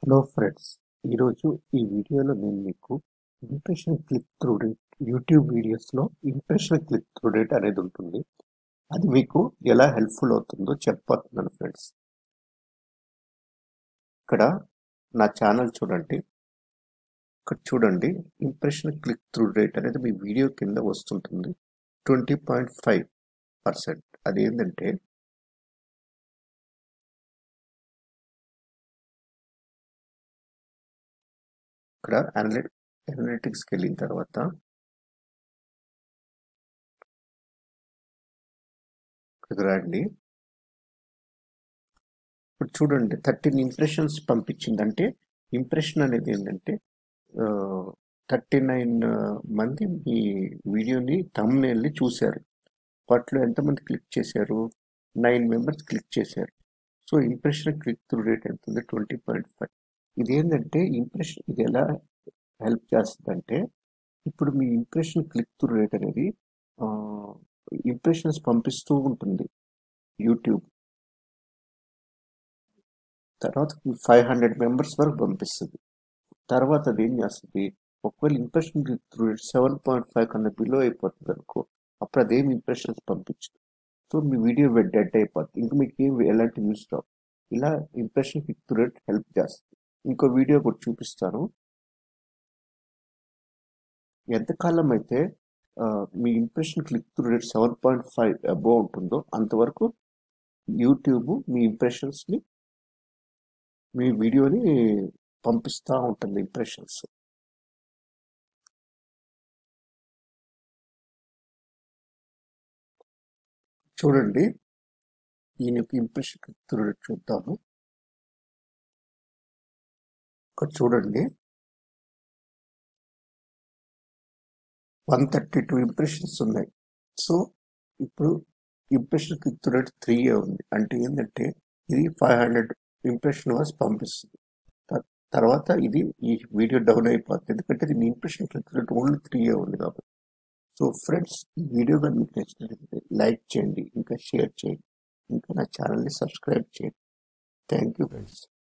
hello friends ఈరోజు ఈ వీడియోలో నేను మీకు impression click through rate YouTube వీడియోస్లో ఇంప్రెషన్ క్లిక్ త్రూ రేట్ అనేది ఉంటుంది అది మీకు ఎలా హెల్ప్ఫుల్ అవుతుందో చెప్పబోతున్నాను ఫ్రెండ్స్ ఇక్కడ నా ఛానల్ చూడండి ఇక్కడ చూడండి ఇంప్రెషన్ క్లిక్ త్రూ రేట్ అనేది మీ వీడియో కింద వస్తుంటుంది ట్వంటీ పాయింట్ ఫైవ్ పర్సెంట్ అది ఏంటంటే ఇక్కడ అనలిట్ అనలిటిక్స్కి వెళ్ళిన తర్వాత ఇక్కడికి రండి ఇప్పుడు చూడండి థర్టీన్ ఇంప్రెషన్స్ పంపించిందంటే ఇంప్రెషన్ అనేది ఏంటంటే థర్టీ నైన్ మంది మీ వీడియోని తమ్నేల్ని చూశారు వాటిలో ఎంతమంది క్లిక్ చేశారు నైన్ మెంబర్స్ క్లిక్ చేశారు so impression click through rate ఎంత ఉంది ట్వంటీ పాయింట్ ఫైవ్ ఇది ఏంటంటే ఇంప్రెషన్ ఇది ఎలా హెల్ప్ చేస్తుందంటే ఇప్పుడు మీ ఇంప్రెషన్ క్లిక్ త్రూ రేట్ అనేది ఇంప్రెషన్స్ పంపిస్తూ ఉంటుంది యూట్యూబ్ తర్వాత ఫైవ్ హండ్రెడ్ మెంబర్స్ వరకు పంపిస్తుంది తర్వాత అది ఏం చేస్తుంది ఒకవేళ impression click through rate seven point five కన్నా బిలో అయిపోతుంది అనుకో అప్పుడు అదేం ఇంప్రెషన్స్ పంపించదు సో మీ వీడియో డెడ్ అయిపోతుంది ఇంకా మీకు ఏం ఎలాంటి న్యూస్ రావు ఇలా impression click through rate help చేస్తుంది ఇంకో వీడియో కూడా చూపిస్తాను ఎంతకాలం అయితే మీ impression click through rate seven point five above ఉంటుందో అంతవరకు యూట్యూబ్ మీ ఇంప్రెషన్స్ని మీ వీడియోని పంపిస్తూ ఉంటుంది ఇంప్రెషన్స్ చూడండి ఈయన ఇంప్రెషన్ క్లిక్ త్రూ రేట్ చూద్దాము ఇక్కడ చూడండి వన్ థర్టీ టూ ఇంప్రెషన్స్ ఉన్నాయి సో ఇప్పుడు ఇంప్రెషన్ క్లిక్ రేట్ త్రీ ఉంది అంటే ఏంటంటే ఇది ఫైవ్ హండ్రెడ్ ఇంప్రెషన్ వాస్ పంపిస్తుంది తర్వాత ఇది ఈ వీడియో డౌన్ అయిపోతుంది ఎందుకంటే దీని impression click rate only three ఉంది కాబట్టి సో ఫ్రెండ్స్ ఈ వీడియో కానీ మీకు నచ్చినట్లయితే లైక్ చేయండి ఇంకా షేర్ చేయండి ఇంకా నా ఛానల్ని సబ్స్క్రైబ్ చేయండి థ్యాంక్ యూ ఫ్రెండ్స్